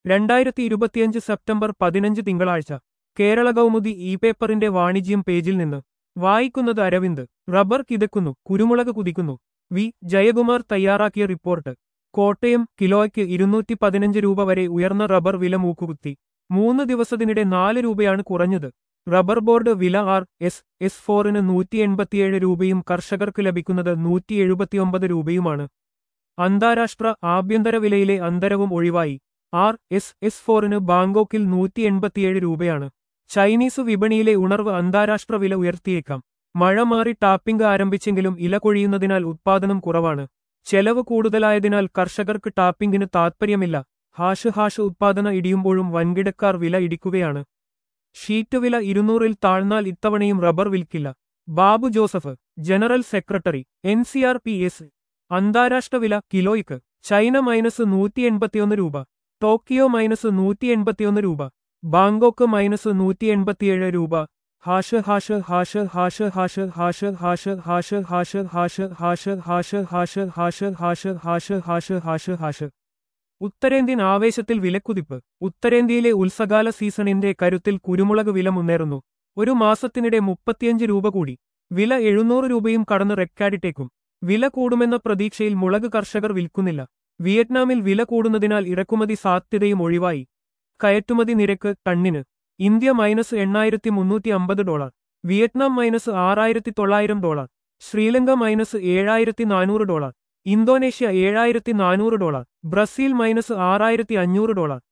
രണ്ടായിരത്തി ഇരുപത്തിയഞ്ച് സെപ്റ്റംബർ പതിനഞ്ച് തിങ്കളാഴ്ച കേരള കൗമുദി ഇ പേപ്പറിന്റെ വാണിജ്യം പേജിൽ നിന്ന് വായിക്കുന്നത് അരവിന്ദ് റബ്ബർ കിതക്കുന്നു കുരുമുളക് കുതിക്കുന്നു വി ജയകുമാർ തയ്യാറാക്കിയ റിപ്പോർട്ട് കോട്ടയം കിലോയ്ക്ക് ഇരുന്നൂറ്റി പതിനഞ്ച് രൂപ വരെ ഉയർന്ന റബ്ബർ വില മൂക്കുകുത്തി മൂന്ന് ദിവസത്തിനിടെ നാല് രൂപയാണ് കുറഞ്ഞത് റബ്ബർ ബോർഡ് വില ആർ എസ് എസ് ഫോറിന് നൂറ്റി എൺപത്തിയേഴ് രൂപയും കർഷകർക്ക് ലഭിക്കുന്നത് നൂറ്റി എഴുപത്തിയൊമ്പത് രൂപയുമാണ് അന്താരാഷ്ട്ര ആഭ്യന്തര വിലയിലെ അന്തരവും ഒഴിവായി ആർ എസ് എസ് ഫോറിന് ബാങ്കോക്കിൽ നൂറ്റി എൺപത്തിയേഴ് രൂപയാണ് ചൈനീസ് വിപണിയിലെ ഉണർവ് അന്താരാഷ്ട്ര വില ഉയർത്തിയേക്കാം മഴ മാറി ടാപ്പിംഗ് ആരംഭിച്ചെങ്കിലും ഇല കൊഴിയുന്നതിനാൽ ഉത്പാദനം കുറവാണ് ചെലവ് കൂടുതലായതിനാൽ കർഷകർക്ക് ടാപ്പിംഗിന് താത്പര്യമില്ല ഹാഷ് ഹാഷ് ഉത്പാദന ഇടിയുമ്പോഴും വൻകിടക്കാർ വില ഇടിക്കുകയാണ് ഷീറ്റ് വില ഇരുന്നൂറിൽ താഴ്ന്നാൽ ഇത്തവണയും റബ്ബർ വിൽക്കില്ല Babu Joseph general secretary N C R P S അന്താരാഷ്ട്ര വില കിലോയ്ക്ക് ചൈന മൈനസ് നൂറ്റി എൺപത്തിയൊന്ന് രൂപ ടോക്കിയോ മൈനസ് നൂറ്റി എൺപത്തിയൊന്ന് രൂപ ബാങ്കോക്ക് മൈനസ് നൂറ്റി എൺപത്തിയേഴ് രൂപ hash hash hash hash hash hash hash hash hash hash hash hash hash hash hash hash hash hash hash ഉത്തരേന്ത്യൻ ആവേശത്തിൽ വിലക്കുതിപ്പ് ഉത്തരേന്ത്യയിലെ ഉത്സകാല സീസണിന്റെ കരുത്തിൽ കുരുമുളക് വില മുന്നേറുന്നു ഒരു മാസത്തിനിടെ മുപ്പത്തിയഞ്ച് രൂപ കൂടി വില എഴുന്നൂറ് രൂപയും കടന്ന് റെക്കാഡിട്ടേക്കും വില കൂടുമെന്ന പ്രതീക്ഷയിൽ മുളക് കർഷകർ വിൽക്കുന്നില്ല വിയറ്റ്നാമിൽ വില കൂടുന്നതിനാൽ ഇറക്കുമതി സാധ്യതയും ഒഴിവായി കയറ്റുമതി നിരക്ക് ടണ്ണിന് ഇന്ത്യ മൈനസ് എണ്ണായിരത്തി മുന്നൂറ്റി അമ്പത് ഡോളർ വിയറ്റ്നാം മൈനസ് ആറായിരത്തി തൊള്ളായിരം ഡോളർ ശ്രീലങ്ക മൈനസ് ഏഴായിരത്തി നാനൂറ് ഡോളർ ഇന്തോനേഷ്യ ഏഴായിരത്തി നാനൂറ് ഡോളർ ബ്രസീൽ മൈനസ് ആറായിരത്തി അഞ്ഞൂറ് ഡോളർ